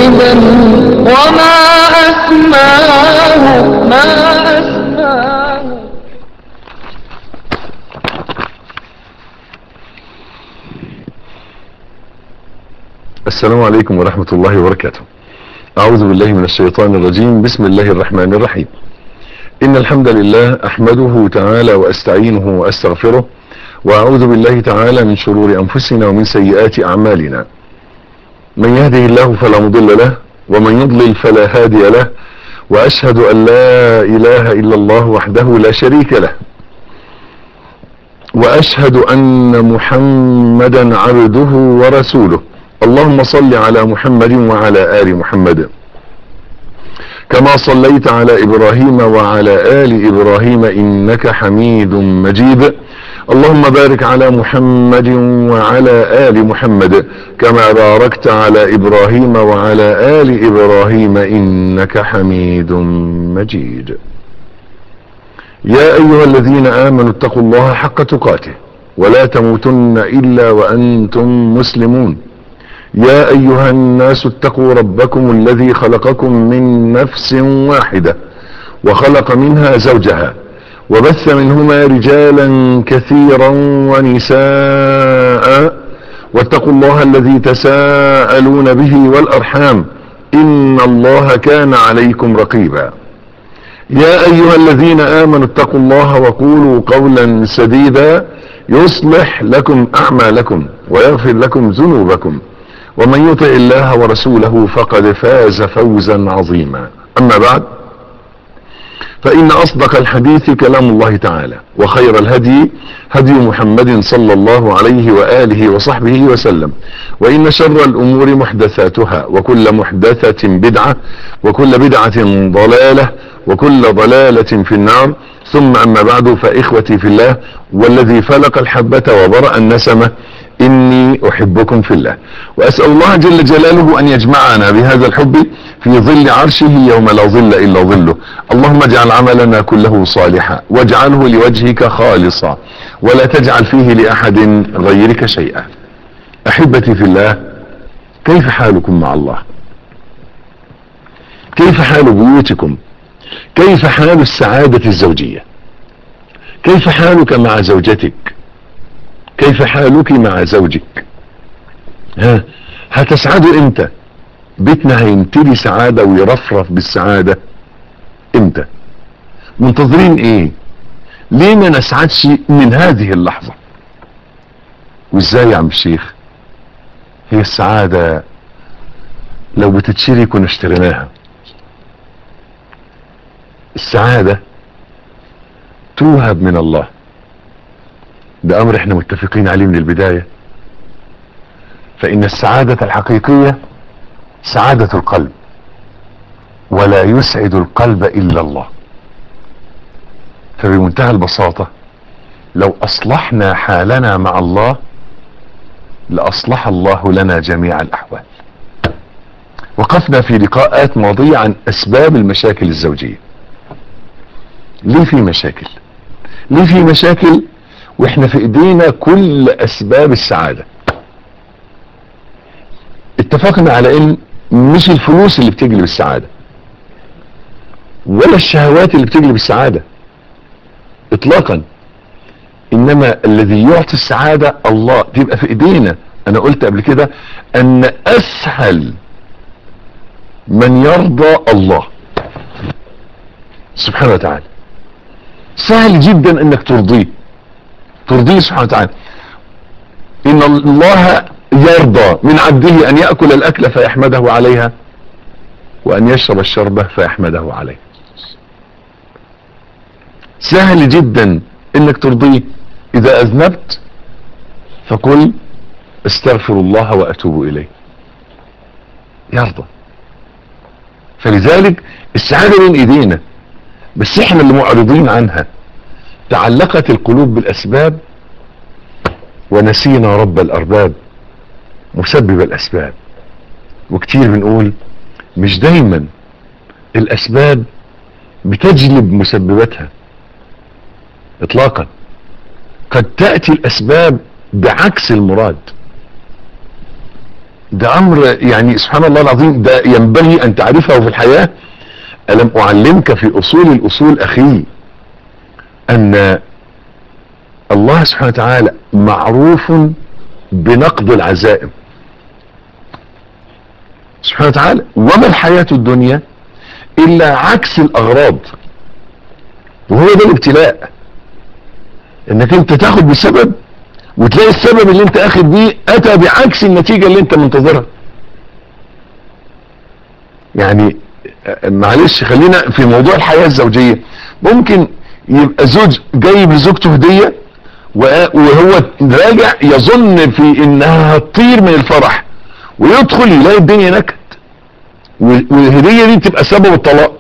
مجيدا وما أسماه ما أسماه السلام عليكم ورحمة الله وبركاته أعوذ بالله من الشيطان الرجيم بسم الله الرحمن الرحيم إن الحمد لله أحمده تعالى وأستعينه وأستغفره وأعوذ بالله تعالى من شرور أنفسنا ومن سيئات أعمالنا من يهده الله فلا مضل له ومن يضلل فلا هادي له وأشهد أن لا إله إلا الله وحده لا شريك له وأشهد أن محمدا عبده ورسوله اللهم صل على محمد وعلى آل محمد كما صليت على إبراهيم وعلى آل إبراهيم إنك حميد مجيد اللهم بارك على محمد وعلى آل محمد كما باركت على إبراهيم وعلى آل إبراهيم إنك حميد مجيد يا أيها الذين آمنوا اتقوا الله حق تقاته ولا تموتن إلا وأنتم مسلمون يا أيها الناس اتقوا ربكم الذي خلقكم من نفس واحدة وخلق منها زوجها وبث منهما رجالا كثيرا ونساء واتقوا الله الذي تساءلون به والأرحام إن الله كان عليكم رقيبا يا أيها الذين آمنوا اتقوا الله وقولوا قولا سديدا يصلح لكم أعمالكم ويغفر لكم ذنوبكم ومن يطع الله ورسوله فقد فاز فوزا عظيما أما بعد فإن أصدق الحديث كلام الله تعالى وخير الهدي هدي محمد صلى الله عليه وآله وصحبه وسلم وإن شر الأمور محدثاتها وكل محدثة بدعة وكل بدعة ضلالة وكل ضلالة في النار ثم أما بعد فإخوتي في الله والذي فلق الحبة وبرأ النسمة إني أحبكم في الله وأسأل الله جل جلاله أن يجمعنا بهذا الحب في ظل عرشه يوم لا ظل إلا ظله اللهم اجعل عملنا كله صالحا واجعله لوجهك خالصا ولا تجعل فيه لأحد غيرك شيئا أحبتي في الله كيف حالكم مع الله كيف حال بيوتكم كيف حال السعادة الزوجية كيف حالك مع زوجتك كيف حالك مع زوجك ها هتسعدوا امتى بيتنا هيمتلي سعادة ويرفرف بالسعادة امتى منتظرين ايه ليه ما نسعدش من هذه اللحظة وازاي يا عم الشيخ هي السعادة لو بتتشري كنا اشتريناها السعادة توهب من الله ده امر احنا متفقين عليه من البداية فان السعادة الحقيقية سعادة القلب ولا يسعد القلب الا الله فبمنتهى البساطة لو اصلحنا حالنا مع الله لاصلح الله لنا جميع الاحوال وقفنا في لقاءات ماضية عن اسباب المشاكل الزوجية ليه في مشاكل ليه في مشاكل واحنا في ايدينا كل اسباب السعادة اتفقنا على ان مش الفلوس اللي بتجلب السعادة ولا الشهوات اللي بتجلب السعادة اطلاقا انما الذي يعطي السعادة الله تبقى في ايدينا انا قلت قبل كده ان اسهل من يرضى الله سبحانه وتعالى سهل جدا انك ترضيه ترضيه سبحانه وتعالى ان الله يرضى من عبده ان يأكل الاكل فيحمده عليها وان يشرب الشربة فيحمده عليه سهل جدا انك ترضيه اذا اذنبت فقل استغفر الله واتوب اليه يرضى فلذلك السعادة من ايدينا بس احنا اللي معرضين عنها تعلقت القلوب بالاسباب ونسينا رب الارباب مسبب الاسباب وكتير بنقول مش دايما الاسباب بتجلب مسبباتها اطلاقا قد تأتي الاسباب بعكس المراد ده امر يعني سبحان الله العظيم ده ينبغي ان تعرفه في الحياة الم اعلمك في اصول الاصول اخي ان الله سبحانه وتعالى معروف بنقض العزائم سبحانه وتعالى وما الحياة الدنيا الا عكس الاغراض وهو ده الابتلاء انك انت تاخد بسبب وتلاقي السبب اللي انت اخد بيه اتى بعكس النتيجة اللي انت منتظرها يعني آه، معلش خلينا في موضوع الحياة الزوجية ممكن يبقى زوج جايب لزوجته هدية و- وهو راجع يظن في انها هتطير من الفرح ويدخل يلاقي الدنيا نكد وال- والهدية دي تبقى سبب الطلاق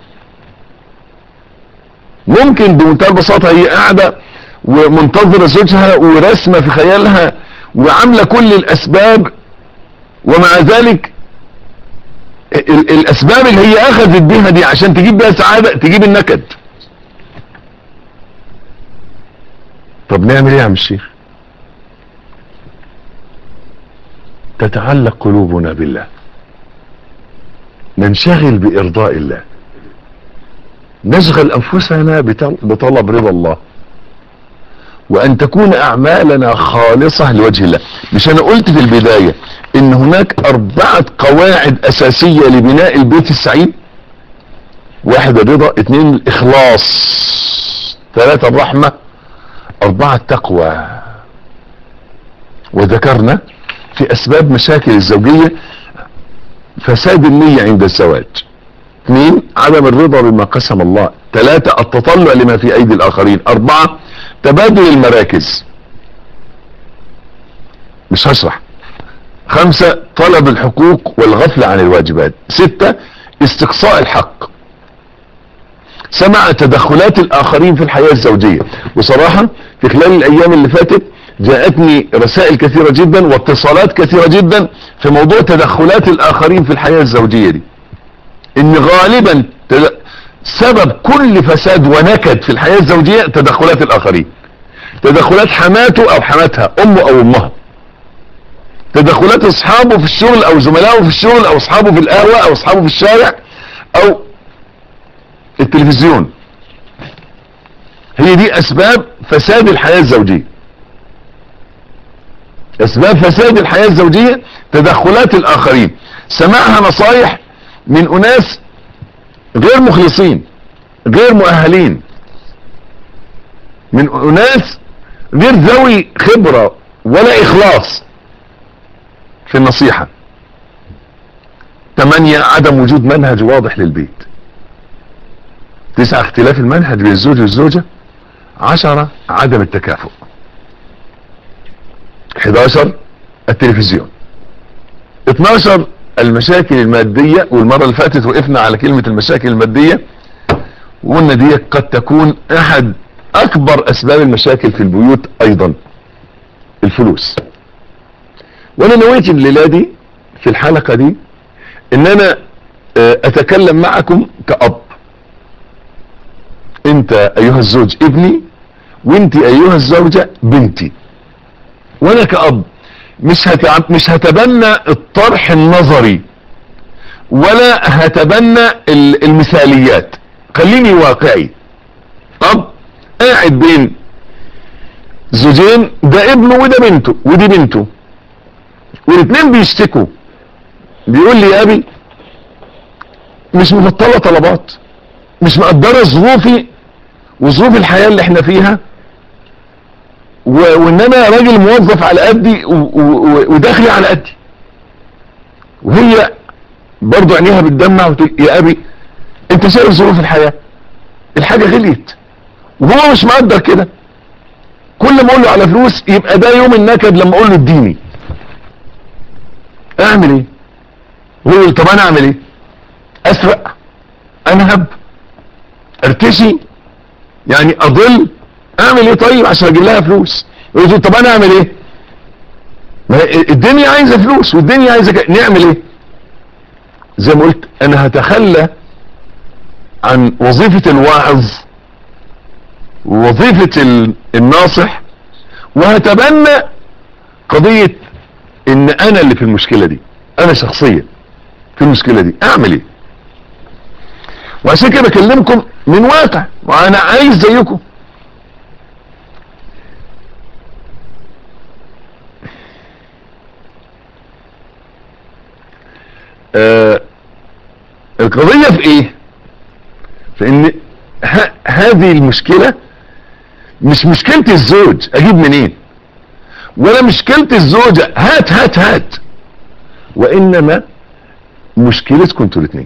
ممكن بمنتهى البساطة هي قاعدة ومنتظرة زوجها ورسمة في خيالها وعاملة كل الاسباب ومع ذلك ال- الاسباب اللي هي اخذت بيها دي عشان تجيب بيها سعادة تجيب النكد طب نعمل ايه يا عم الشيخ تتعلق قلوبنا بالله ننشغل بارضاء الله نشغل انفسنا بتل- بطلب رضا الله وان تكون اعمالنا خالصة لوجه الله مش انا قلت في البداية ان هناك اربعة قواعد اساسية لبناء البيت السعيد واحد الرضا اتنين الاخلاص ثلاثة الرحمة اربعة التقوى وذكرنا في اسباب مشاكل الزوجية فساد النية عند الزواج اثنين عدم الرضا بما قسم الله ثلاثة التطلع لما في ايدي الاخرين اربعة تبادل المراكز مش هشرح خمسة طلب الحقوق والغفلة عن الواجبات ستة استقصاء الحق سمع تدخلات الاخرين في الحياة الزوجية وصراحة في خلال الايام اللي فاتت جاءتني رسائل كثيرة جدا واتصالات كثيرة جدا في موضوع تدخلات الاخرين في الحياة الزوجية دي ان غالبا تد- سبب كل فساد ونكد في الحياة الزوجية تدخلات الاخرين تدخلات حماته او حماتها امه او امها تدخلات اصحابه في الشغل او زملائه في الشغل او اصحابه في القهوة او اصحابه في الشارع او التلفزيون هي دي اسباب فساد الحياة الزوجية اسباب فساد الحياة الزوجية تدخلات الاخرين سماعها نصايح من اناس غير مخلصين غير مؤهلين من اناس غير ذوي خبرة ولا اخلاص في النصيحة ثمانية عدم وجود منهج واضح للبيت تسعة اختلاف المنهج بين الزوج والزوجة عشرة عدم التكافؤ 11 التلفزيون 12 المشاكل المادية والمرة اللي فاتت وقفنا على كلمة المشاكل المادية وقلنا دي قد تكون احد اكبر اسباب المشاكل في البيوت ايضا الفلوس وانا نويت الليلة دي في الحلقة دي ان انا آه، اتكلم معكم كأب انت ايها الزوج ابني وانت ايها الزوجة بنتي وانا كأب مش هتع... مش هتبنى الطرح النظري ولا هتبنى ال- المثاليات خليني واقعي اب قاعد بين زوجين ده ابنه وده بنته ودي بنته والاثنين بيشتكوا بيقول لي يا ابي مش مبطله طلبات مش مقدره ظروفي وظروف الحياه اللي احنا فيها و... وان انا راجل موظف على قدي و... و... وداخلي على قدي وهي برضو عينيها بتدمع وتقول يا ابي انت شايف ظروف الحياه الحاجه غليت وهو مش مقدر كده كل ما اقول له على فلوس يبقى ده يوم النكد لما اقول له اديني اعمل ايه هو يقول طب انا اعمل ايه اسرق انهب ارتشي يعني اضل اعمل ايه طيب عشان اجيب لها فلوس يقول له طب انا اعمل ايه ما هي الدنيا عايزه فلوس والدنيا عايزه ك... نعمل ايه زي ما قلت انا هتخلى عن وظيفة الواعظ ووظيفة ال- الناصح وهتبنى قضية ان انا اللي في المشكلة دي انا شخصيا في المشكلة دي اعمل ايه وعشان كده بكلمكم من واقع وانا عايز زيكم آه القضية في ايه في ان ه- هذه المشكلة مش مشكلة الزوج اجيب منين ولا مشكلة الزوجة هات هات هات وانما مشكلتكم انتوا الاثنين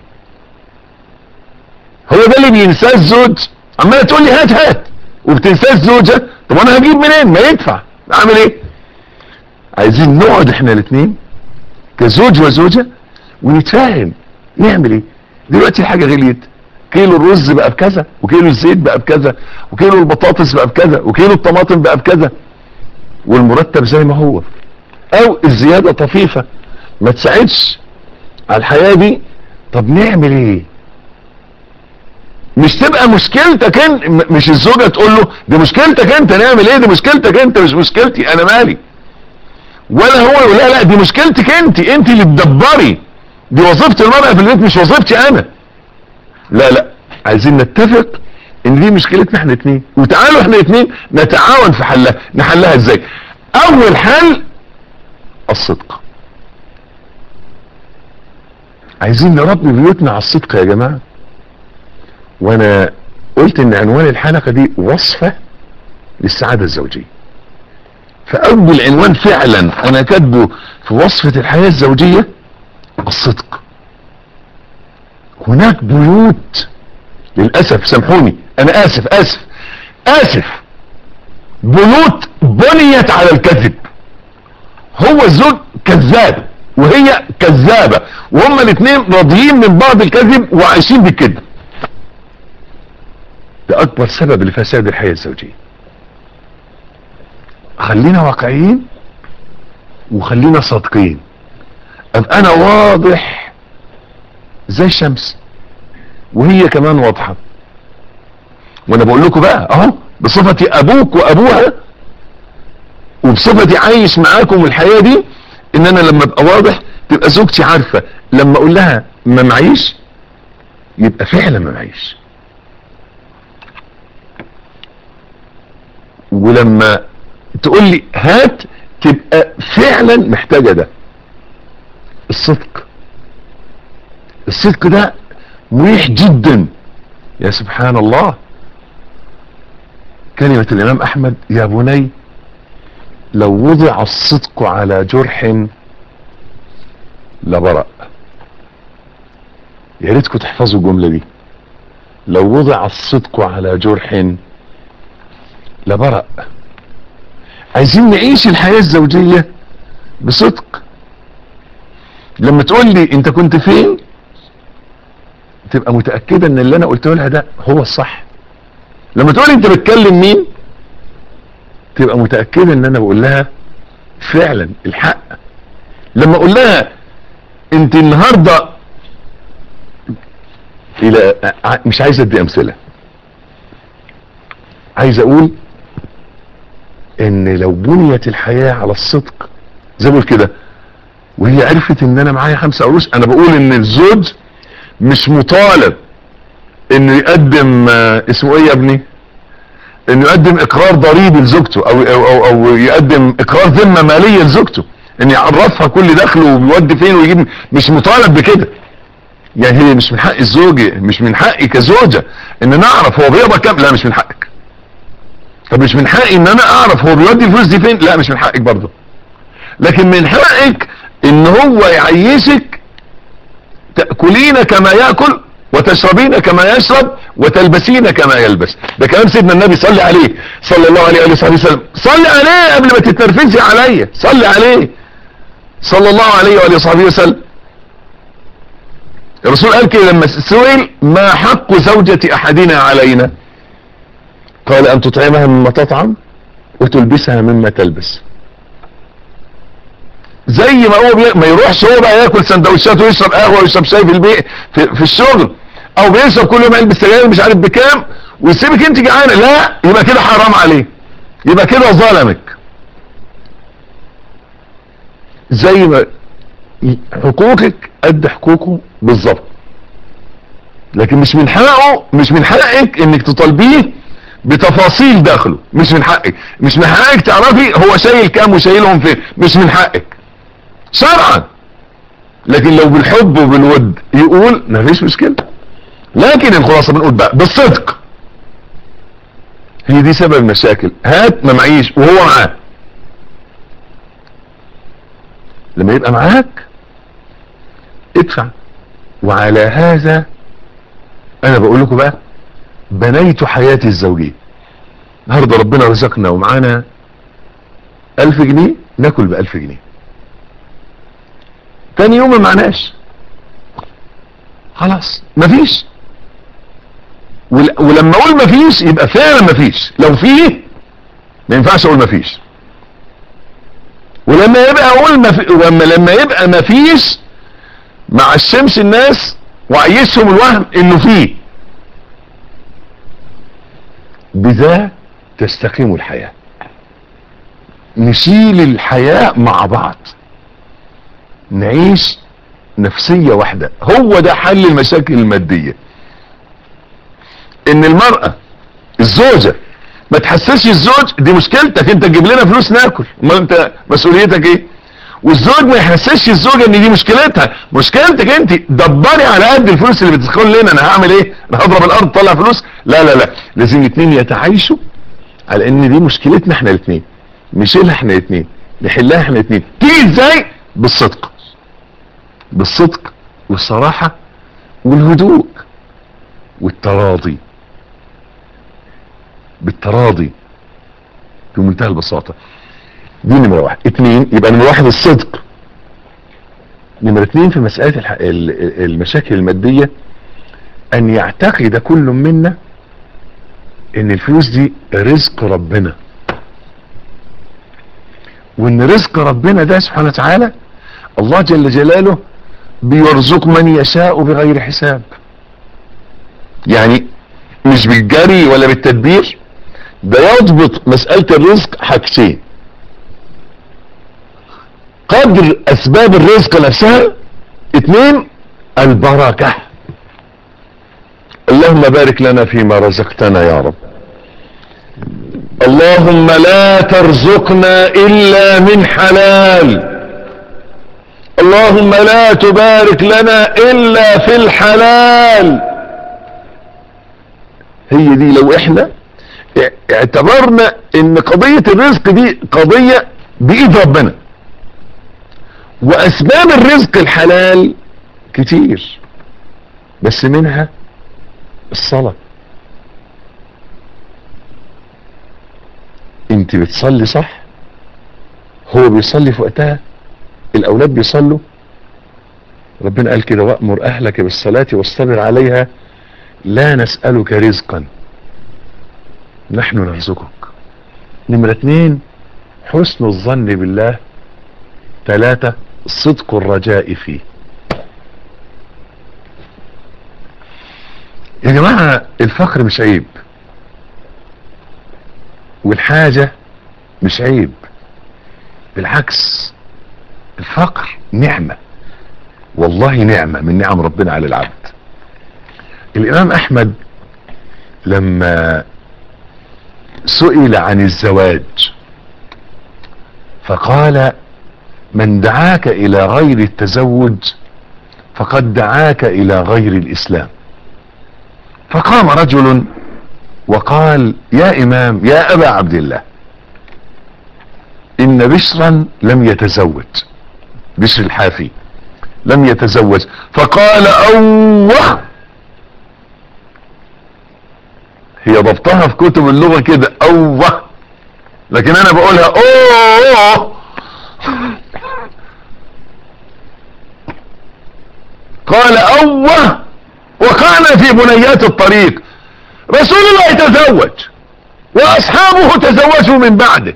هو ده اللي بينساه الزوج عمال تقول لي هات هات وبتنساه الزوجة طب انا هجيب منين ما يدفع اعمل ايه عايزين نقعد احنا الاثنين كزوج وزوجة ونتفاهم نعمل ايه دلوقتي الحاجة غليت كيلو الرز بقى بكذا وكيلو الزيت بقى بكذا وكيلو البطاطس بقى بكذا وكيلو الطماطم بقى بكذا والمرتب زي ما هو او الزيادة طفيفة ما تساعدش على الحياة دي طب نعمل ايه مش تبقى مشكلتك انت م- مش الزوجة تقول له دي مشكلتك انت نعمل ايه دي مشكلتك انت مش مشكلتي انا مالي ولا هو يقول لا لا دي مشكلتك انت انت اللي تدبري دي وظيفة المرأة في البيت مش وظيفتي انا لا لا عايزين نتفق ان دي مشكلتنا احنا اتنين وتعالوا احنا اتنين نتعاون في حلها نحلها ازاي اول حل الصدق عايزين نربي بيوتنا على الصدق يا جماعة وانا قلت ان عنوان الحلقة دي وصفة للسعادة الزوجية فاول عنوان فعلا انا كاتبه في وصفة الحياة الزوجية الصدق هناك بيوت للأسف سامحوني انا اسف اسف اسف بيوت بنيت على الكذب هو الزوج كذاب وهي كذابة وهما الاثنين راضيين من بعض الكذب وعايشين بالكذب ده اكبر سبب لفساد الحياة الزوجية خلينا واقعيين وخلينا صادقين ابقى انا واضح زي الشمس وهي كمان واضحة وانا بقول لكم بقى اهو بصفتي ابوك وابوها وبصفتي عايش معاكم الحياة دي ان انا لما ابقى واضح تبقى زوجتي عارفة لما اقول لها ما معيش يبقى فعلا ما معيش ولما تقول لي هات تبقى فعلا محتاجة ده الصدق الصدق ده مريح جدا يا سبحان الله كلمة الامام احمد يا بني لو وضع الصدق على جرح لبرأ يا ريتكم تحفظوا الجملة دي لو وضع الصدق على جرح لبرأ عايزين نعيش الحياة الزوجية بصدق لما تقول لي انت كنت فين تبقى متأكدة ان اللي انا قلته لها ده هو الصح لما تقول لي انت بتكلم مين تبقى متأكدة ان انا بقول لها فعلا الحق لما اقول لها انت النهاردة الى ع- مش عايز ادي امثلة عايز اقول ان لو بنيت الحياة على الصدق زي ما بقول كده وهي عرفت ان انا معايا خمسة قروش انا بقول ان الزوج مش مطالب انه يقدم آه، اسمه ايه يا ابني انه يقدم اقرار ضريبي لزوجته او او او, أو يقدم اقرار ذمه ماليه لزوجته ان يعرفها كل دخله وبيودي فين ويجيب مش مطالب بكده يعني هي مش من حق الزوج مش من حقي كزوجة ان انا اعرف هو بيقبض كام لا مش من حقك طب مش من حقي ان انا اعرف هو بيودي الفلوس دي فين لا مش من حقك برضه لكن من حقك ان هو يعيشك تأكلين كما يأكل وتشربين كما يشرب وتلبسين كما يلبس ده كلام سيدنا النبي صلي عليه صلى الله عليه وآله وصحبه وسلم صلي عليه قبل ما تتنرفزي عليا صلي عليه صلى الله عليه وآله وصحبه وسلم الرسول قال كده لما سئل ما حق زوجة احدنا علينا قال ان تطعمها مما تطعم وتلبسها مما تلبس زي ما هو بي... ما يروحش هو بقى ياكل سندوتشات ويشرب قهوه ويشرب شاي في البيت في, في الشغل او بيشرب كل يوم علبه سجاير مش عارف بكام ويسيبك انت جعانه لا يبقى كده حرام عليه يبقى كده ظلمك زي ما حقوقك قد حقوقه بالظبط لكن مش من حقه مش من حقك انك تطالبيه بتفاصيل داخله مش من حقك مش من حقك تعرفي هو شايل كام وشايلهم فين مش من حقك شرعا لكن لو بالحب وبالود يقول مفيش مشكلة لكن الخلاصة بنقول بقى بالصدق هي دي سبب المشاكل هات ما معيش وهو معاه لما يبقى معاك ادفع وعلى هذا انا بقول لكم بقى بنيت حياتي الزوجية النهارده ربنا رزقنا ومعانا الف جنيه ناكل بألف جنيه تاني يوم ما معناش خلاص مفيش ول- ولما اقول مفيش يبقى فعلا مفيش لو فيه ما ينفعش اقول مفيش ولما يبقى اقول مفي... ولما لما يبقى مفيش مع الشمس الناس وعيشهم الوهم انه فيه بذا تستقيم الحياة نشيل الحياة مع بعض نعيش نفسية واحدة هو ده حل المشاكل المادية ان المرأة الزوجة ما تحسسش الزوج دي مشكلتك انت تجيب لنا فلوس ناكل ما انت مسؤوليتك ايه والزوج ما يحسسش الزوجة ان دي مشكلتها مشكلتك انت دبري على قد الفلوس اللي بتدخل لنا انا هعمل ايه انا هضرب الارض طلع فلوس لا لا لا لازم الاثنين يتعايشوا على ان دي مشكلتنا احنا الاثنين نشيلها احنا الاثنين نحلها احنا الاثنين تيجي ازاي بالصدق بالصدق والصراحة والهدوء والتراضي بالتراضي بمنتهى البساطة دي نمرة واحد اتنين يبقى نمرة واحد الصدق نمرة اتنين في مسألة الح... ال- المشاكل المادية ان يعتقد كل منا ان الفلوس دي رزق ربنا وان رزق ربنا ده سبحانه وتعالى الله جل جلاله بيرزق من يشاء بغير حساب يعني مش بالجري ولا بالتدبير ده يضبط مسألة الرزق حاجتين قدر اسباب الرزق نفسها اتنين البركة اللهم بارك لنا فيما رزقتنا يا رب اللهم لا ترزقنا الا من حلال اللهم لا تبارك لنا الا في الحلال هي دي لو احنا اعتبرنا ان قضية الرزق دي قضية بايد ربنا واسباب الرزق الحلال كتير بس منها الصلاة انت بتصلي صح هو بيصلي في وقتها الاولاد بيصلوا ربنا قال كده وامر اهلك بالصلاة واصطبر عليها لا نسألك رزقا نحن نرزقك نمرة اتنين حسن الظن بالله ثلاثة صدق الرجاء فيه يا جماعة الفقر مش عيب والحاجة مش عيب بالعكس الفقر نعمة والله نعمة من نعم ربنا على العبد الامام احمد لما سئل عن الزواج فقال من دعاك الى غير التزوج فقد دعاك الى غير الاسلام فقام رجل وقال يا امام يا ابا عبد الله ان بشرا لم يتزوج بشر الحافي لم يتزوج فقال اوه هي ضبطها في كتب اللغة كده اوه لكن انا بقولها اوه قال اوه وكان في بنيات الطريق رسول الله تزوج واصحابه تزوجوا من بعده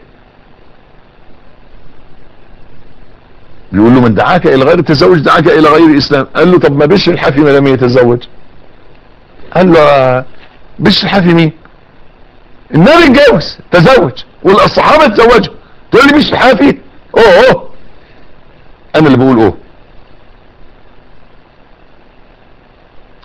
بيقول له من دعاك الى غير التزوج دعاك الى غير الاسلام قال له طب ما بشر الحفي ما لم يتزوج قال له بشر الحفي مين النبي اتجوز تزوج والصحابه تزوجوا تقول لي بشر الحفي اوه اوه انا اللي بقول اوه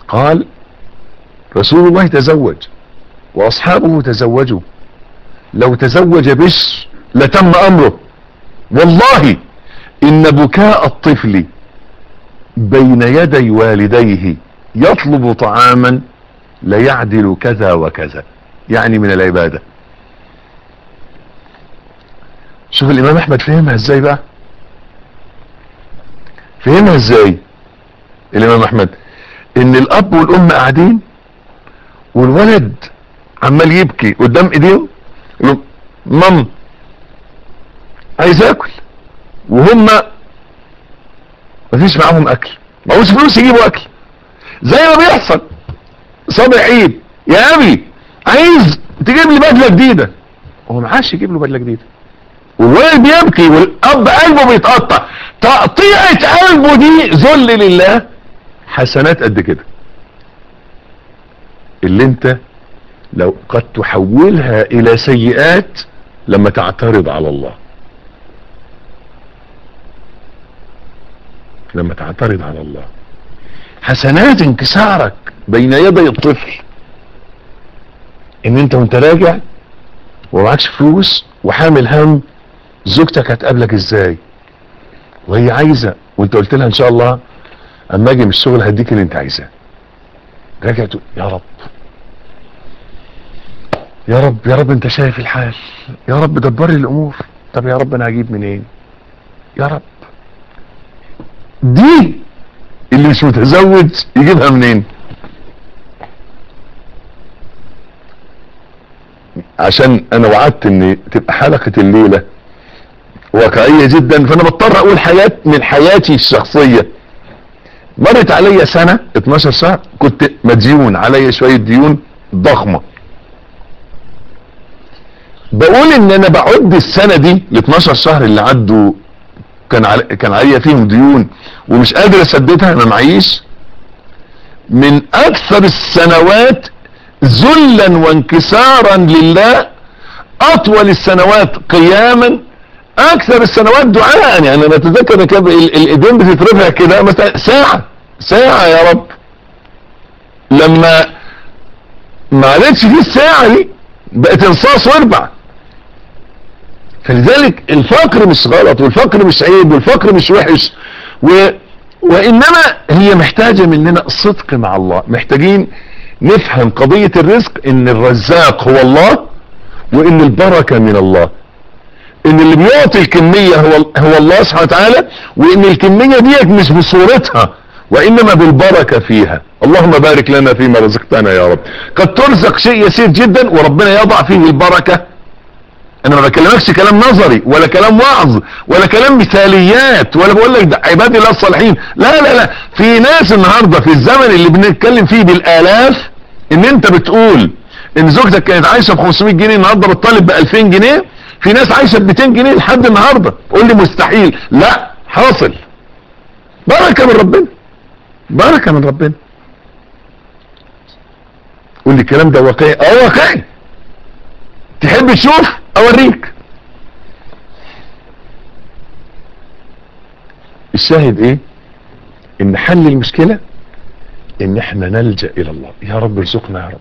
قال رسول الله تزوج واصحابه تزوجوا لو تزوج بشر لتم امره والله ان بكاء الطفل بين يدي والديه يطلب طعاما ليعدل كذا وكذا يعني من العبادة شوف الامام احمد فهمها ازاي بقى فهمها ازاي الامام احمد ان الاب والام قاعدين والولد عمال يبكي قدام ايديهم يقول لهم، مام عايز اكل وهم مفيش معاهم اكل معهوش فلوس يجيبوا اكل زي ما بيحصل صابع عيد يا ابي عايز تجيب لي بدله جديده هو معاش يجيب له بدله جديده والولد بيبكي والاب قلبه بيتقطع تقطيعه قلبه دي ذل لله حسنات قد كده اللي انت لو قد تحولها الى سيئات لما تعترض على الله لما تعترض على الله حسنات انكسارك بين يدي الطفل ان انت وانت راجع ومعكش فلوس وحامل هم زوجتك هتقابلك ازاي وهي عايزة وانت قلت لها ان شاء الله اما اجي من الشغل هديك اللي انت عايزاه راجع تقول يا رب يا رب يا رب انت شايف الحال يا رب دبر لي الامور طب يا رب انا هجيب منين يا رب دي اللي مش متزوج يجيبها منين عشان انا وعدت ان تبقى حلقة الليلة واقعية جدا فانا بضطر اقول حياة من حياتي الشخصية مرت عليا سنة 12 شهر كنت مديون عليا شوية ديون ضخمة بقول ان انا بعد السنة دي ال 12 شهر اللي عدوا كان علي كان عليا فيهم ديون ومش قادر اسددها انا معيش من اكثر السنوات ذلا وانكسارا لله اطول السنوات قياما اكثر السنوات دعاء يعني انا اتذكر كده ال- الايدين بتترفع كده مثلا ساعة ساعة يا رب لما ما عرفتش فيه الساعة دي بقت انصاص واربع فلذلك الفقر مش غلط والفقر مش عيب والفقر مش وحش و... وانما هي محتاجة مننا صدق مع الله محتاجين نفهم قضية الرزق ان الرزاق هو الله وان البركة من الله ان اللي بيعطي الكمية هو, هو الله سبحانه وتعالى وان الكمية ديت مش بصورتها وانما بالبركة فيها اللهم بارك لنا فيما رزقتنا يا رب قد ترزق شيء يسير جدا وربنا يضع فيه البركة انا ما بكلمكش كلام نظري ولا كلام وعظ ولا كلام مثاليات ولا بقول لك ده عباد الله الصالحين لا لا لا في ناس النهاردة في الزمن اللي بنتكلم فيه بالالاف ان انت بتقول ان زوجتك كانت عايشة ب 500 جنيه النهاردة بتطالب ب 2000 جنيه في ناس عايشة ب 200 جنيه لحد النهاردة قول لي مستحيل لا حاصل بركة من ربنا بركة من ربنا قول لي الكلام ده واقعي اه واقعي تحب تشوف اوريك الشاهد ايه ان حل المشكلة ان احنا نلجأ الى الله يا رب ارزقنا يا رب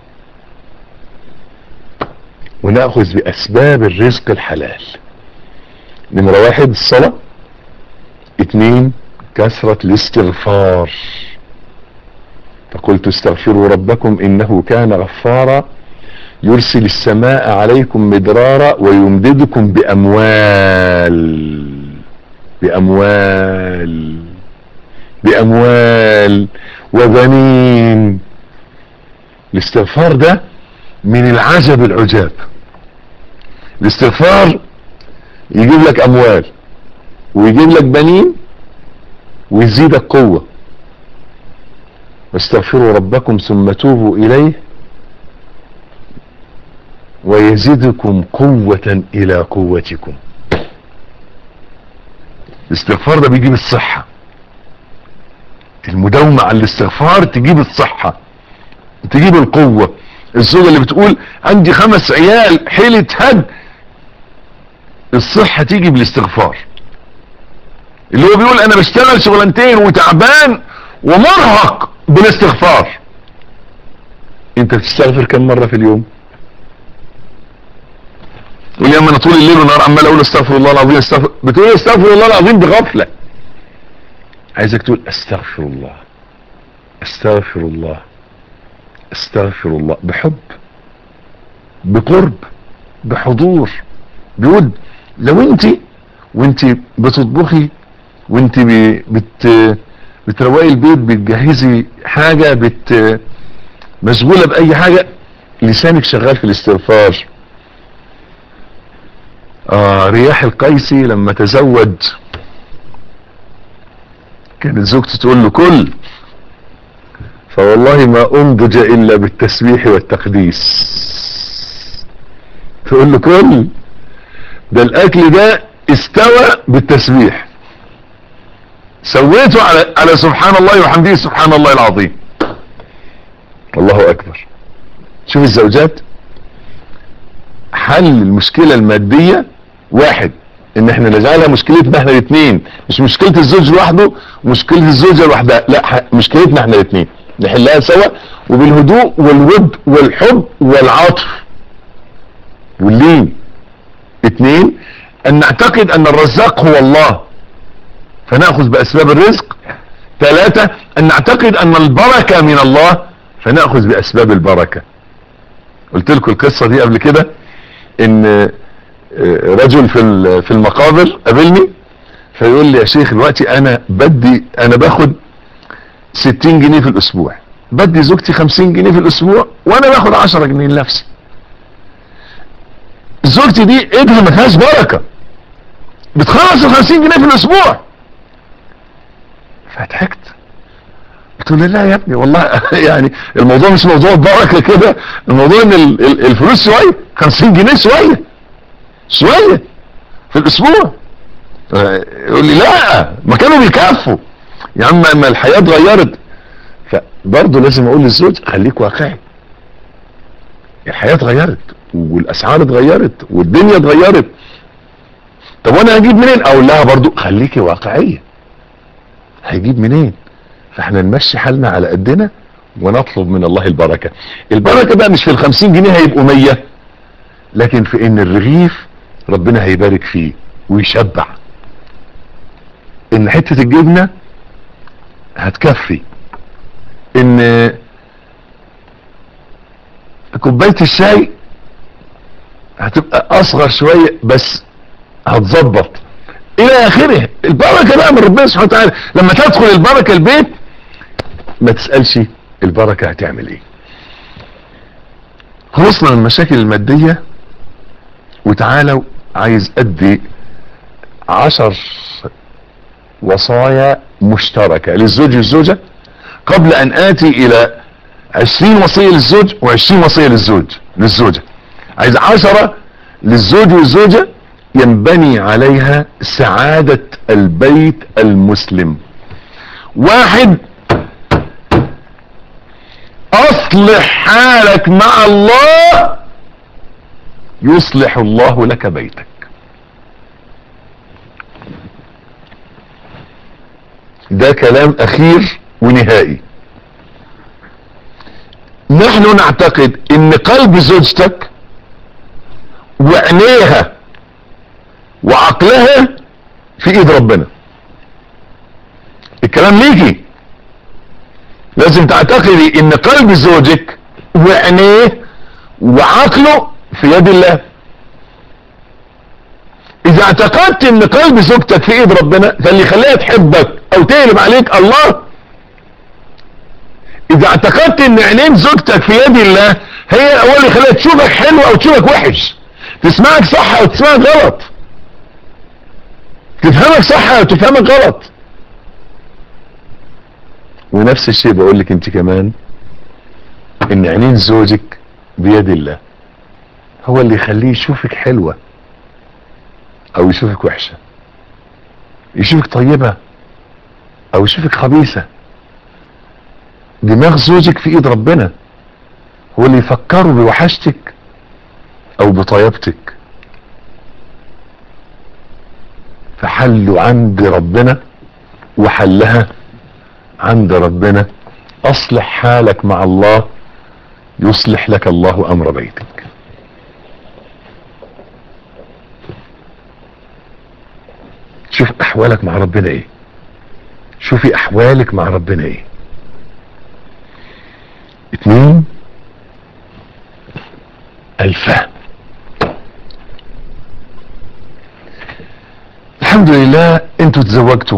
ونأخذ باسباب الرزق الحلال نمرة واحد الصلاة اتنين كثرة الاستغفار فقلت استغفروا ربكم انه كان غفارا يرسل السماء عليكم مدرارا ويمددكم باموال باموال باموال وبنين الاستغفار ده من العجب العجاب الاستغفار يجيب لك اموال ويجيب لك بنين ويزيدك قوة واستغفروا ربكم ثم توبوا اليه ويزيدكم قوة الى قوتكم الاستغفار ده بيجيب الصحة المداومة على الاستغفار تجيب الصحة تجيب القوة الزوجة اللي بتقول عندي خمس عيال حيلة هد الصحة تيجي بالاستغفار اللي هو بيقول انا بشتغل شغلانتين وتعبان ومرهق بالاستغفار انت بتستغفر كم مرة في اليوم تقول يا انا طول الليل والنهار عمال اقول استغفر الله العظيم استغفر بتقول استغفر الله العظيم بغفلة عايزك تقول استغفر الله استغفر الله استغفر الله بحب بقرب بحضور بود لو انت وانت بتطبخي وانت ب- بت بتروقي البيت بتجهزي حاجة بت مشغولة بأي حاجة لسانك شغال في الاستغفار آه رياح القيسي لما تزوج كانت زوجته تقول له كل فوالله ما انضج الا بالتسبيح والتقديس تقول له كل ده الاكل ده استوى بالتسبيح سويته على على سبحان الله وحمده سبحان الله العظيم الله اكبر شوف الزوجات حل المشكلة المادية واحد ان احنا نجعلها مشكلتنا احنا الاثنين مش مشكلة الزوج لوحده ومشكلة الزوجة لوحدها لا ح- مشكلتنا احنا الاثنين نحلها سوا وبالهدوء والود والحب والعطف واللين اثنين ان نعتقد ان الرزاق هو الله فنأخذ باسباب الرزق ثلاثة ان نعتقد ان البركة من الله فنأخذ باسباب البركة قلت لكم القصة دي قبل كده ان آه، رجل في ال- في المقابر قابلني فيقول لي يا شيخ دلوقتي انا بدي انا باخد 60 جنيه في الاسبوع بدي زوجتي 50 جنيه في الاسبوع وانا باخد 10 جنيه لنفسي زوجتي دي ايدها ما فيهاش بركه بتخلص ال 50 جنيه في الاسبوع فضحكت قلت له لا يا ابني والله يعني الموضوع مش موضوع بركه كده الموضوع ان ال- ال- الفلوس شويه 50 جنيه شويه شويه في الاسبوع آه، يقول لي لا ما كانوا بيكفوا يا عم ما الحياه اتغيرت فبرضه لازم اقول للزوج خليك واقعي الحياه اتغيرت والاسعار اتغيرت والدنيا اتغيرت طب وانا هجيب منين اقول لها برضه خليكي واقعيه هيجيب منين فاحنا نمشي حالنا على قدنا ونطلب من الله البركة البركة بقى مش في الخمسين جنيه هيبقوا مية لكن في ان الرغيف ربنا هيبارك فيه ويشبع ان حتة الجبنة هتكفي ان كوباية الشاي هتبقى اصغر شوية بس هتظبط الى اخره البركة بقى من ربنا سبحانه وتعالى لما تدخل البركة البيت ما تسألش البركة هتعمل ايه خلصنا من المشاكل المادية وتعالوا عايز ادي عشر وصايا مشتركة للزوج والزوجة قبل ان اتي الى عشرين وصية للزوج وعشرين وصية للزوج للزوجة عايز عشرة للزوج والزوجة ينبني عليها سعادة البيت المسلم واحد اصلح حالك مع الله يصلح الله لك بيتك ده كلام اخير ونهائي نحن نعتقد ان قلب زوجتك وعينيها وعقلها في ايد ربنا الكلام ليكي لازم تعتقدي ان قلب زوجك وعينيه وعقله في يد الله اذا اعتقدت ان قلب زوجتك في ايد ربنا فاللي يخليها تحبك او تقلب عليك الله اذا اعتقدت ان عينين زوجتك في يد الله هي الاول اللي يخليها تشوفك حلو او تشوفك وحش تسمعك صح او تسمعك غلط تفهمك صح او تفهمك غلط ونفس الشيء بقول لك انت كمان ان عينين زوجك بيد الله هو اللي يخليه يشوفك حلوة او يشوفك وحشة يشوفك طيبة او يشوفك خبيثة دماغ زوجك في ايد ربنا هو اللي يفكره بوحشتك او بطيبتك فحله عند ربنا وحلها عند ربنا اصلح حالك مع الله يصلح لك الله امر بيتك شوف احوالك مع ربنا ايه شوفي احوالك مع ربنا ايه اتنين الفهم الحمد لله انتوا تزوجتوا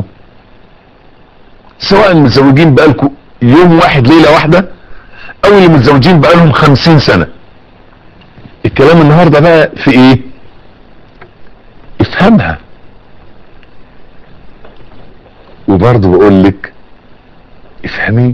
سواء متزوجين بقالكم يوم واحد ليلة واحدة او اللي متزوجين بقالهم خمسين سنة الكلام النهاردة بقى في ايه افهمها وبرضه بقول لك افهميه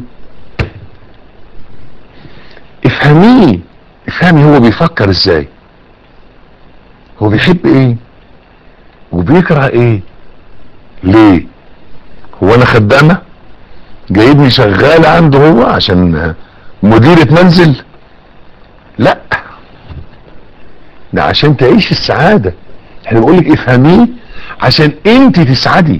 افهميه افهمي هو بيفكر ازاي هو بيحب ايه وبيكره ايه ليه هو انا خدامة جايبني شغال عنده هو عشان مديرة منزل لا ده عشان تعيش السعادة احنا بنقولك افهميه عشان انت تسعدي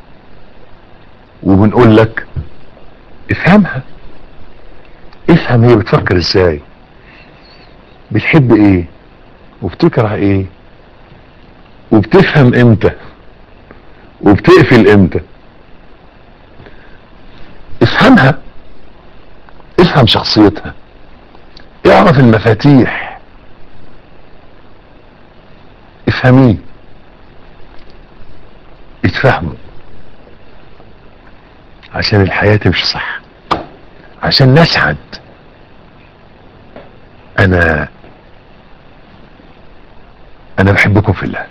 وبنقول لك افهمها افهم هي بتفكر ازاي بتحب ايه وبتكره ايه وبتفهم امتى وبتقفل امتى افهمها افهم شخصيتها اعرف المفاتيح افهميه اتفهموا عشان الحياة تمشي صح عشان نسعد انا انا بحبكم في الله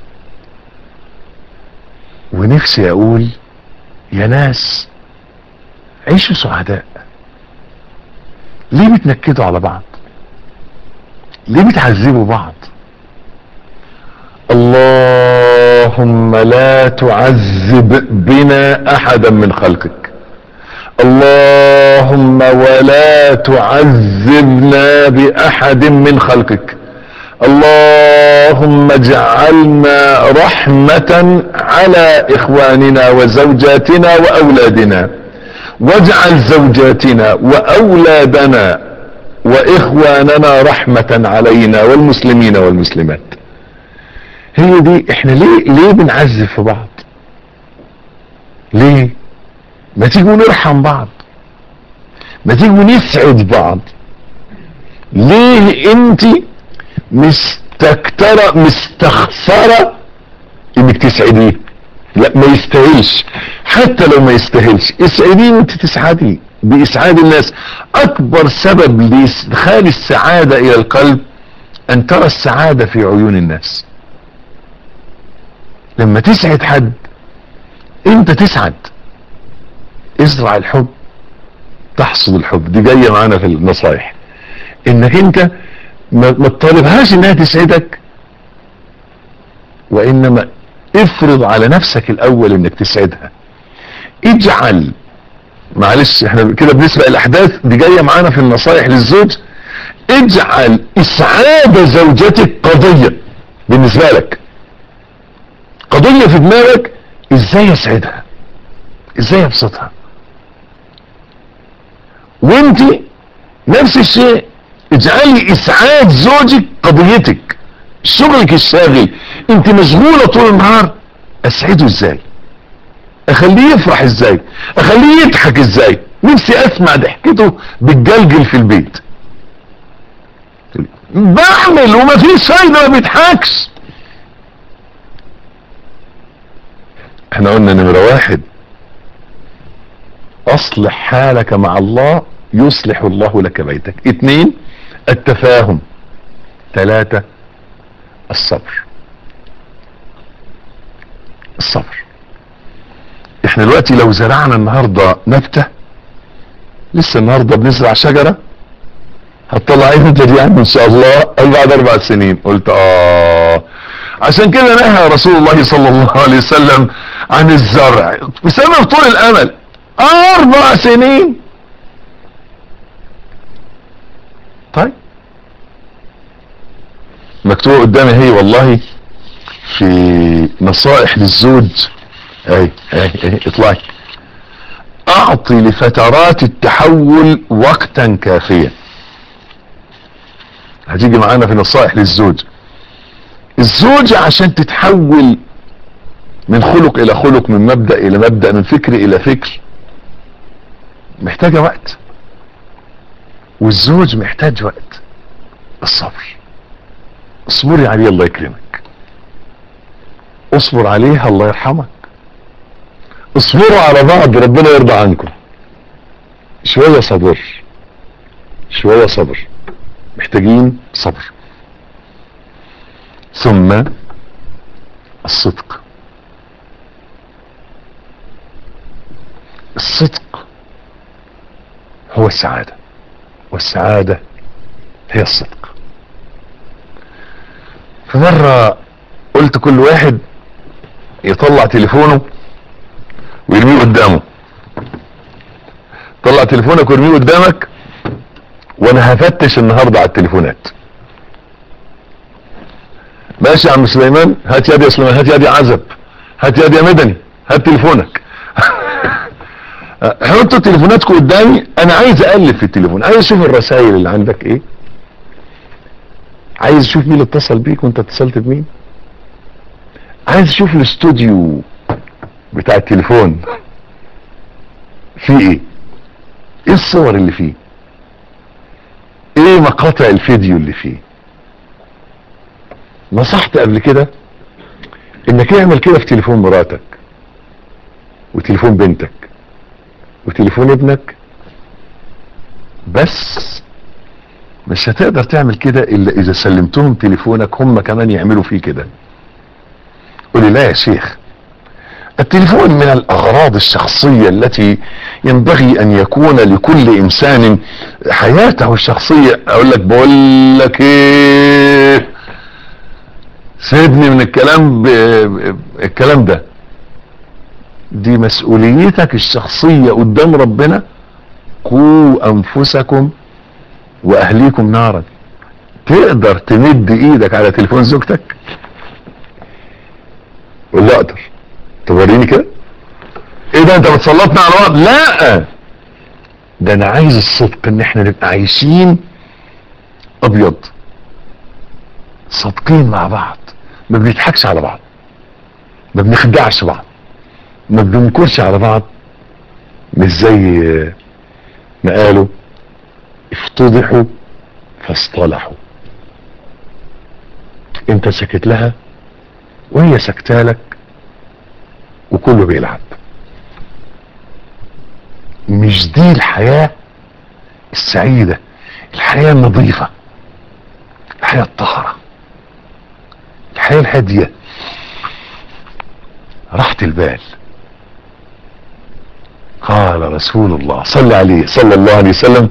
ونفسي اقول يا ناس عيشوا سعداء ليه بتنكدوا على بعض ليه بتعذبوا بعض اللهم لا تعذب بنا احدا من خلقك اللهم ولا تعذبنا باحد من خلقك اللهم اجعلنا رحمة على اخواننا وزوجاتنا واولادنا واجعل زوجاتنا واولادنا واخواننا رحمة علينا والمسلمين والمسلمات هي دي احنا ليه ليه بنعذب في بعض ليه ما تيجوا نرحم بعض ما تيجوا نسعد بعض ليه انت مستكترة مستخسرة انك تسعديه لا ما يستاهلش حتى لو ما يستاهلش اسعديه وانت تسعدي باسعاد الناس اكبر سبب لادخال السعادة الى القلب ان ترى السعادة في عيون الناس لما تسعد حد انت تسعد ازرع الحب تحصد الحب دي جاية معانا في النصايح انك انت ما ما تطالبهاش انها تسعدك وانما افرض على نفسك الاول انك تسعدها اجعل معلش احنا كده بنسبق الاحداث دي جايه معانا في النصايح للزوج اجعل اسعاد زوجتك قضيه بالنسبه لك قضيه في دماغك ازاي اسعدها ازاي ابسطها وانت نفس الشيء اجعلي اسعاد زوجك قضيتك شغلك الشاغل انت مشغولة طول النهار اسعده ازاي اخليه يفرح ازاي اخليه يضحك ازاي نفسي اسمع ضحكته بالجلجل في البيت بعمل وما فيش فايدة ما بيضحكش احنا قلنا نمرة واحد اصلح حالك مع الله يصلح الله لك بيتك اتنين التفاهم ثلاثة الصبر الصبر احنا دلوقتي لو زرعنا النهاردة نبتة لسه النهاردة بنزرع شجرة هتطلع امتى دي يعني ان شاء الله قال بعد اربع سنين قلت اه عشان كده نهى رسول الله صلى الله عليه وسلم عن الزرع بسبب طول الامل اربع سنين طيب مكتوبة قدامي هي والله في نصائح للزوج اهي اهي اهي اطلعي اعطي لفترات التحول وقتا كافيا هتيجي معانا في نصائح للزوج الزوجة عشان تتحول من خلق الى خلق من مبدأ الى مبدأ من فكر الى فكر محتاجة وقت والزوج محتاج وقت الصبر اصبري عليه الله يكرمك اصبر عليها الله يرحمك اصبروا على بعض ربنا يرضى عنكم شوية صبر شوية صبر محتاجين صبر ثم الصدق الصدق هو السعادة والسعادة هي الصدق في مرة قلت كل واحد يطلع تليفونه ويرميه قدامه طلع تليفونك وارميه قدامك وانا هفتش النهاردة على التليفونات ماشي يا عم سليمان هات يد يا سليمان هات يد يا عزب هات يد يا مدني هات تليفونك حطوا تليفوناتكم قدامي انا عايز اقلب في التليفون عايز اشوف الرسائل اللي عندك ايه عايز اشوف مين اللي اتصل بيك وانت اتصلت بمين عايز اشوف الاستوديو بتاع التليفون فيه ايه ايه الصور اللي فيه ايه مقاطع الفيديو اللي فيه نصحت قبل كده انك اعمل كده في تليفون مراتك وتليفون بنتك وتليفون ابنك بس مش هتقدر تعمل كده الا اذا سلمتهم تليفونك هم كمان يعملوا فيه كده قولي لا يا شيخ التليفون من الاغراض الشخصية التي ينبغي ان يكون لكل انسان حياته الشخصية اقول لك بقول لك ايه سيبني من الكلام ب... الكلام ده دي مسؤوليتك الشخصية قدام ربنا قوا انفسكم واهليكم نارا تقدر تمد ايدك على تليفون زوجتك ولا اقدر توريني كده ايه ده انت بتسلطنا على بعض لا ده انا عايز الصدق ان احنا نبقى عايشين ابيض صادقين مع بعض ما بنضحكش على بعض ما بنخدعش بعض ما بننكرش على بعض مش زي ما قالوا افتضحوا فاصطلحوا انت سكت لها وهي سكتالك وكله بيلعب مش دي الحياة السعيدة الحياة النظيفة الحياة الطهرة الحياة الهادية راحة البال قال رسول الله صلى عليه صلى الله عليه وسلم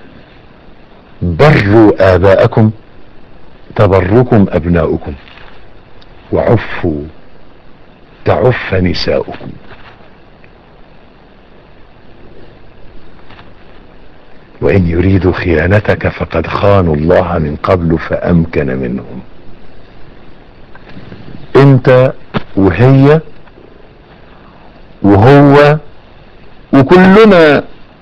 بروا آباءكم تبركم أبناؤكم وعفوا تعف نساؤكم وإن يريدوا خيانتك فقد خانوا الله من قبل فأمكن منهم انت وهي وهو وكلنا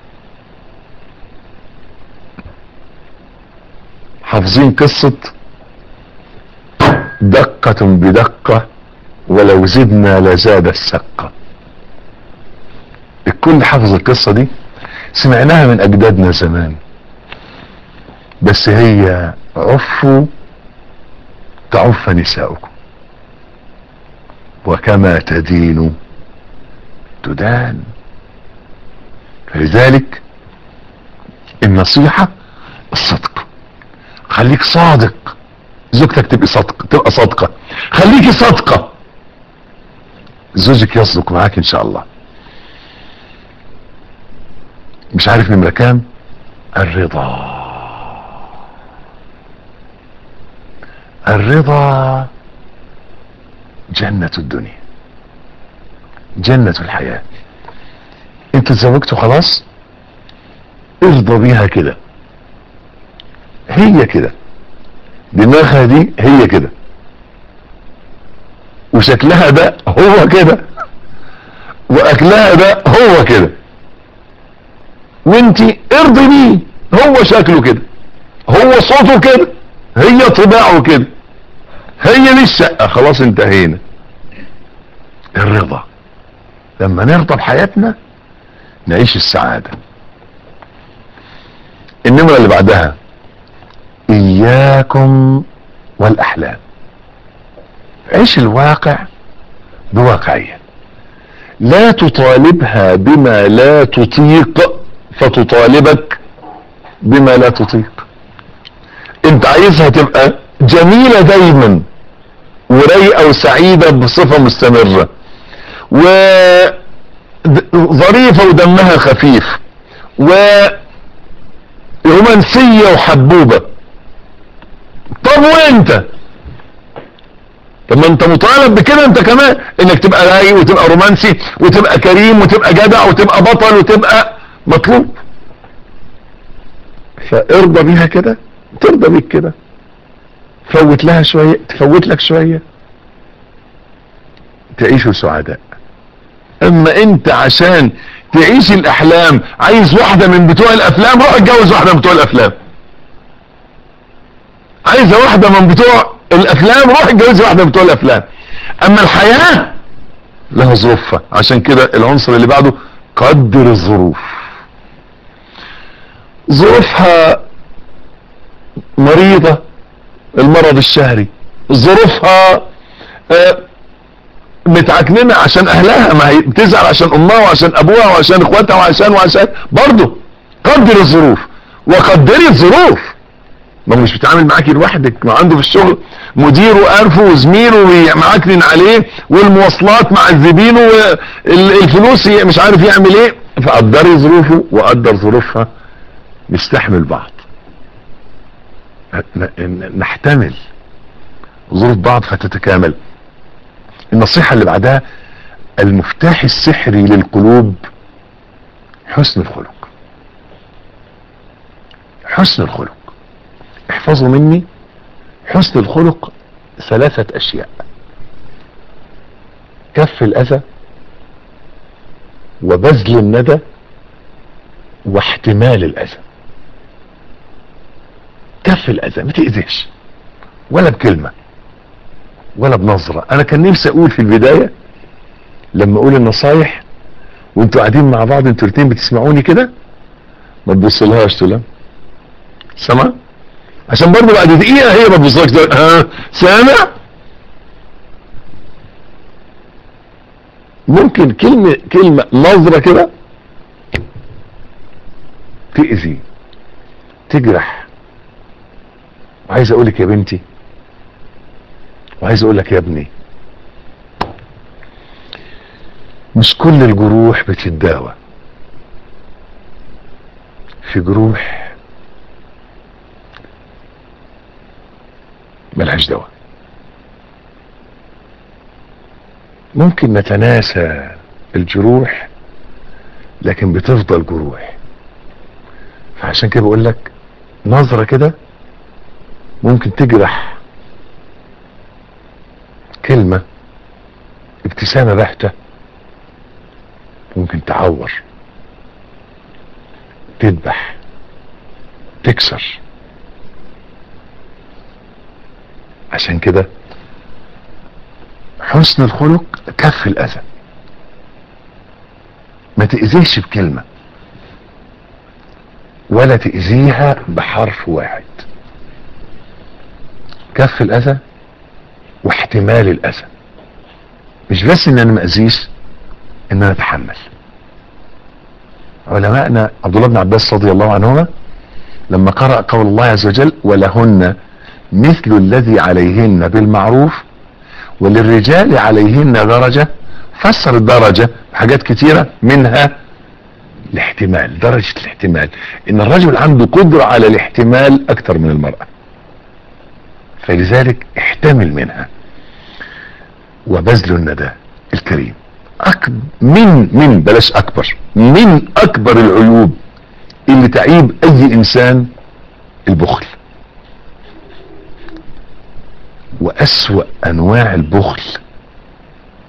حافظين قصة دقة بدقة ولو زدنا لزاد السقة الكل حافظ القصة دي سمعناها من اجدادنا زمان بس هي عفوا تعف نساؤكم وكما تدين تدان فلذلك النصيحة الصدق خليك صادق زوجتك تبقى صادق تبقى صادقة خليكي صادقة زوجك يصدق معاك ان شاء الله مش عارف نمرة كام الرضا الرضا جنة الدنيا جنة الحياة انت تزوجته خلاص ارضى بيها كده هي كده دماغها دي هي كده وشكلها ده هو كده واكلها ده هو كده وانت ارضي بيه هو شكله كده هو صوته كده هي طباعه كده هي دي الشقة خلاص انتهينا الرضا لما نرضى بحياتنا نعيش السعادة النمرة اللي بعدها اياكم والاحلام عيش الواقع بواقعية لا تطالبها بما لا تطيق فتطالبك بما لا تطيق انت عايزها تبقى جميلة دايما ورايقة وسعيدة بصفة مستمرة وظريفة ودمها خفيف ورومانسية وحبوبة طب وانت طب ما انت مطالب بكده انت كمان انك تبقى رايق وتبقى رومانسي وتبقى كريم وتبقى جدع وتبقى بطل وتبقى مطلوب فارضى بيها كده ترضى بيك كده فوت لها شوية تفوت لك شوية تعيشوا سعداء اما انت عشان تعيش الاحلام عايز واحدة من بتوع الافلام روح اتجوز واحدة من بتوع الافلام عايزة واحدة من بتوع الافلام روح اتجوز واحدة من بتوع الافلام اما الحياة لها ظروفها عشان كده العنصر اللي بعده قدر الظروف ظروفها مريضة المرض الشهري ظروفها آه، متعكننة عشان اهلها ما هي بتزعل عشان امها وعشان ابوها وعشان اخواتها وعشان وعشان برضه قدر الظروف وقدري الظروف ما هو مش بيتعامل معاكي لوحدك ما عنده في الشغل مدير وقرفه وزميله ومعكنن عليه والمواصلات معذبينه والفلوس مش عارف يعمل ايه فقدري ظروفه وقدر ظروفها نستحمل بعض ن- ن- نحتمل ظروف بعض فتتكامل النصيحة اللي بعدها المفتاح السحري للقلوب حسن الخلق حسن الخلق احفظوا مني حسن الخلق ثلاثة اشياء كف الاذى وبذل الندى واحتمال الاذى كف الاذى ما تاذيش ولا بكلمه ولا بنظره انا كان نفسي اقول في البدايه لما اقول النصايح وانتوا قاعدين مع بعض انتوا الاثنين بتسمعوني كده ما تبصلهاش تقول لها سامع عشان برضه بعد دقيقه هي ما تبصلكش تقول ها سامع ممكن كلمه كلمه نظره كده تاذي تجرح وعايز اقول لك يا بنتي وعايز اقول لك يا ابني مش كل الجروح بتتداوى في جروح ملهاش دواء ممكن نتناسى الجروح لكن بتفضل جروح فعشان كده بقول لك نظرة كده ممكن تجرح كلمة ابتسامة باهتة ممكن تعور تذبح تكسر عشان كده حسن الخلق كف الاذى ما تأذيش بكلمة ولا تأذيها بحرف واحد كف الاذى واحتمال الاذى مش بس ان انا ما اذيش ان انا اتحمل علماءنا عبد الله بن عباس رضي الله عنهما لما قرأ قول الله عز وجل ولهن مثل الذي عليهن بالمعروف وللرجال عليهن درجة فسر الدرجة بحاجات كتيرة منها الاحتمال درجة الاحتمال ان الرجل عنده قدرة على الاحتمال اكتر من المرأة فلذلك احتمل منها وبذل الندى الكريم أكبر من من بلاش اكبر من اكبر العيوب اللي تعيب اي انسان البخل واسوأ انواع البخل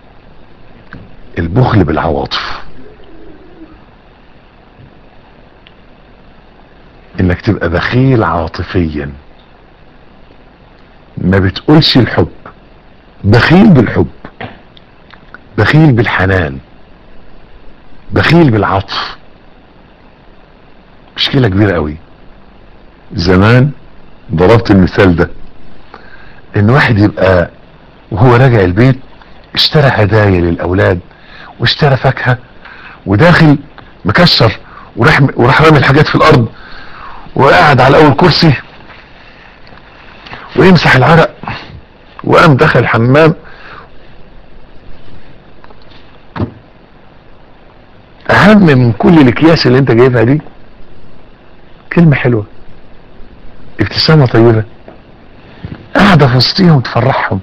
البخل بالعواطف انك تبقى بخيل عاطفيا ما بتقولش الحب بخيل بالحب بخيل بالحنان بخيل بالعطف مشكلة كبيرة قوي زمان ضربت المثال ده ان واحد يبقى وهو راجع البيت اشترى هدايا للاولاد واشترى فاكهة وداخل مكسر وراح وراح رامي الحاجات في الارض وقاعد على اول كرسي ويمسح العرق وقام دخل الحمام اهم من كل الاكياس اللي انت جايبها دي كلمة حلوة ابتسامة طيبة قاعدة في وسطيهم تفرحهم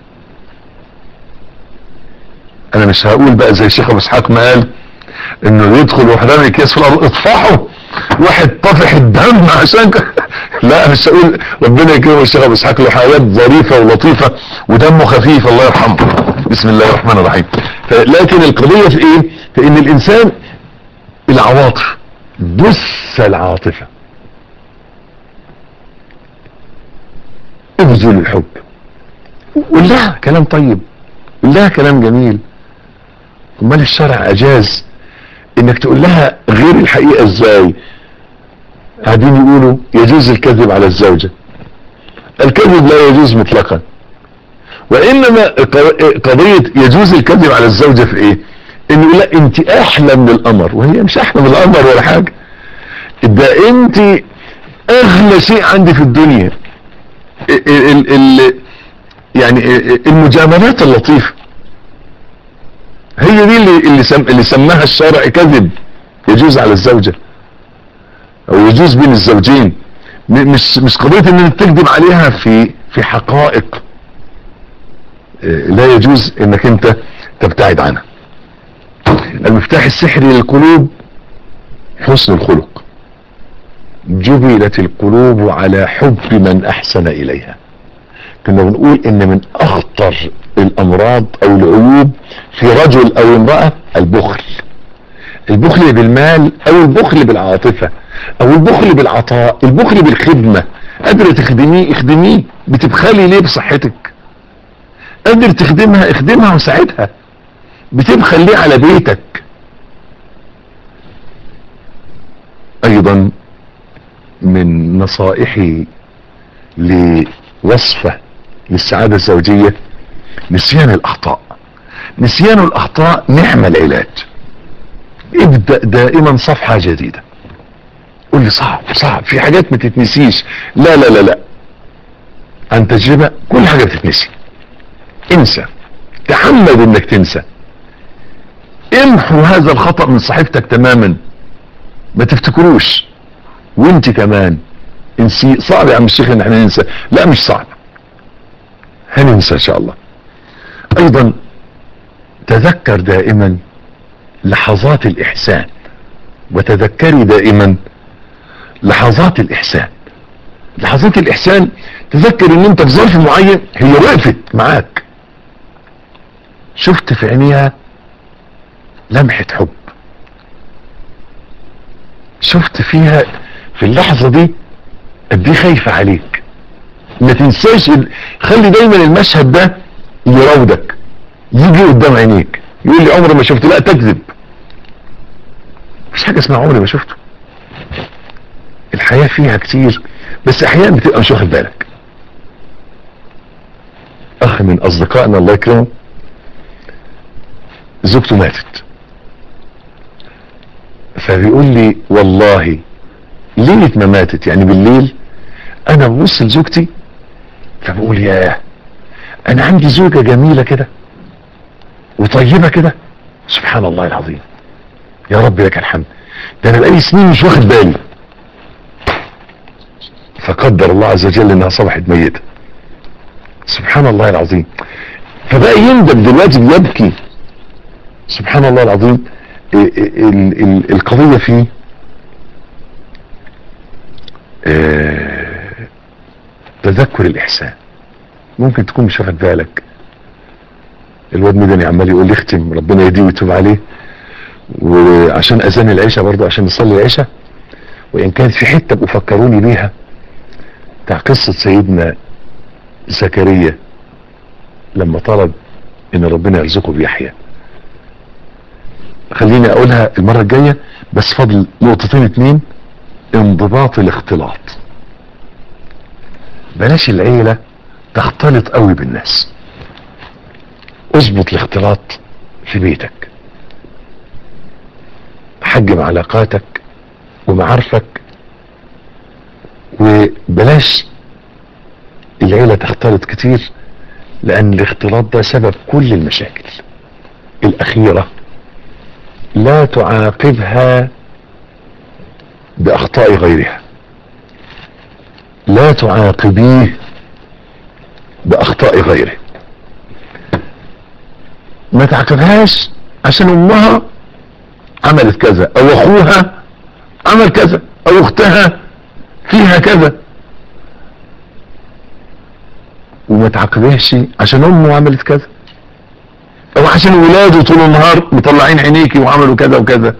انا مش هقول بقى زي الشيخ ابو اسحاق ما قال انه يدخل واحد رامي اكياس في الارض اطفحه واحد طفح الدم عشان ك... لا مش هقول ربنا يكرمه الشيخ ابو اسحاق له حاجات ظريفه ولطيفه ودمه خفيف الله يرحمه بسم الله الرحمن الرحيم لكن القضيه في ايه؟ في ان الانسان العواطف بث العاطفه ابذل الحب قول لها كلام طيب قول لها كلام جميل امال الشرع اجاز انك تقول لها غير الحقيقة ازاي قاعدين يقولوا يجوز الكذب على الزوجة الكذب لا يجوز مطلقا وانما قضية يجوز الكذب على الزوجة في ايه انه لا انت احلى من القمر وهي مش احلى من القمر ولا حاجة ده انت اغلى شيء عندي في الدنيا ال ال يعني المجاملات اللطيفة هي دي اللي اللي, سم اللي سماها الشرع كذب يجوز على الزوجة او يجوز بين الزوجين مش مش قضية ان انت تكذب عليها في في حقائق لا يجوز انك انت تبتعد عنها المفتاح السحري للقلوب حسن الخلق جبلت القلوب على حب من احسن اليها كنا بنقول ان من اخطر الامراض او العيوب في رجل او امرأة البخل البخل بالمال او البخل بالعاطفة او البخل بالعطاء البخل بالخدمة قادرة تخدميه اخدميه بتبخلي ليه بصحتك قادر تخدمها اخدمها وساعدها بتبخل ليه على بيتك ايضا من نصائحي لوصفة للسعادة الزوجية نسيان الاخطاء نسيان الاخطاء نعم العلاج ابدأ دائما صفحة جديدة قول لي صعب صعب في حاجات ما تتنسيش لا لا لا لا عن تجربة كل حاجة بتتنسي انسى تحمد انك تنسى امحو هذا الخطأ من صحيفتك تماما ما تفتكروش وانت كمان انسي صعب يا عم الشيخ ان احنا ننسى لا مش صعب هننسى ان شاء الله ايضا تذكر دائما لحظات الاحسان وتذكري دائما لحظات الاحسان لحظات الاحسان تذكر ان انت في ظرف معين هي وقفت معاك شفت في عينيها لمحة حب شفت فيها في اللحظة دي قد ايه خايفة عليك ما تنساش ال... خلي دايما المشهد ده يراودك يجي قدام عينيك يقول لي عمري ما شفته لا تكذب مفيش حاجة اسمها عمري ما شفته الحياة فيها كتير بس احيانا بتبقى مش واخد بالك اخ من اصدقائنا الله يكرمه زوجته ماتت فبيقول لي والله ليلة ما ماتت يعني بالليل انا ببص لزوجتي فبقول ياه انا عندي زوجة جميلة كده وطيبة كده سبحان الله العظيم يا رب لك الحمد ده انا بقالي سنين مش واخد بالي فقدر الله عز وجل انها صبحت ميتة سبحان الله العظيم فبقى يندم دلوقتي بيبكي سبحان الله العظيم ال ال ال القضية فيه اه تذكر الإحسان ممكن تكون مش واخد بالك الواد مدني عمال يقول لي اختم ربنا يهديه ويتوب عليه وعشان اذان العشاء برضه عشان نصلي العشاء وان كانت في حته بفكروني بيها بتاع قصه سيدنا زكريا لما طلب ان ربنا يرزقه بيحيى خليني اقولها المره الجايه بس فاضل نقطتين اتنين انضباط الاختلاط بلاش العيله تختلط قوي بالناس اظبط الاختلاط في بيتك حجم علاقاتك ومعارفك وبلاش العيلة تختلط كتير لان الاختلاط ده سبب كل المشاكل الاخيرة لا تعاقبها باخطاء غيرها لا تعاقبيه باخطاء غيره ما تعاقبهاش عشان امها عملت كذا او اخوها عمل كذا او اختها فيها كذا وما تعاقبهاش عشان امه عملت كذا او عشان ولاده طول النهار مطلعين عينيكي وعملوا كذا وكذا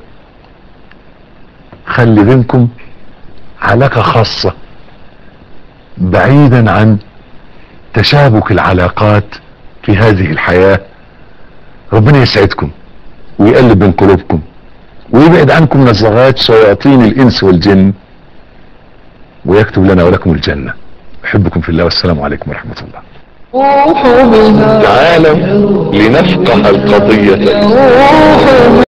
خلي بينكم علاقة خاصة بعيدا عن تشابك العلاقات في هذه الحياة ربنا يسعدكم ويقلب بين قلوبكم ويبعد عنكم نزغات شياطين الانس والجن ويكتب لنا ولكم الجنة احبكم في الله والسلام عليكم ورحمة الله روح بها تعالوا لنفقه القضية روح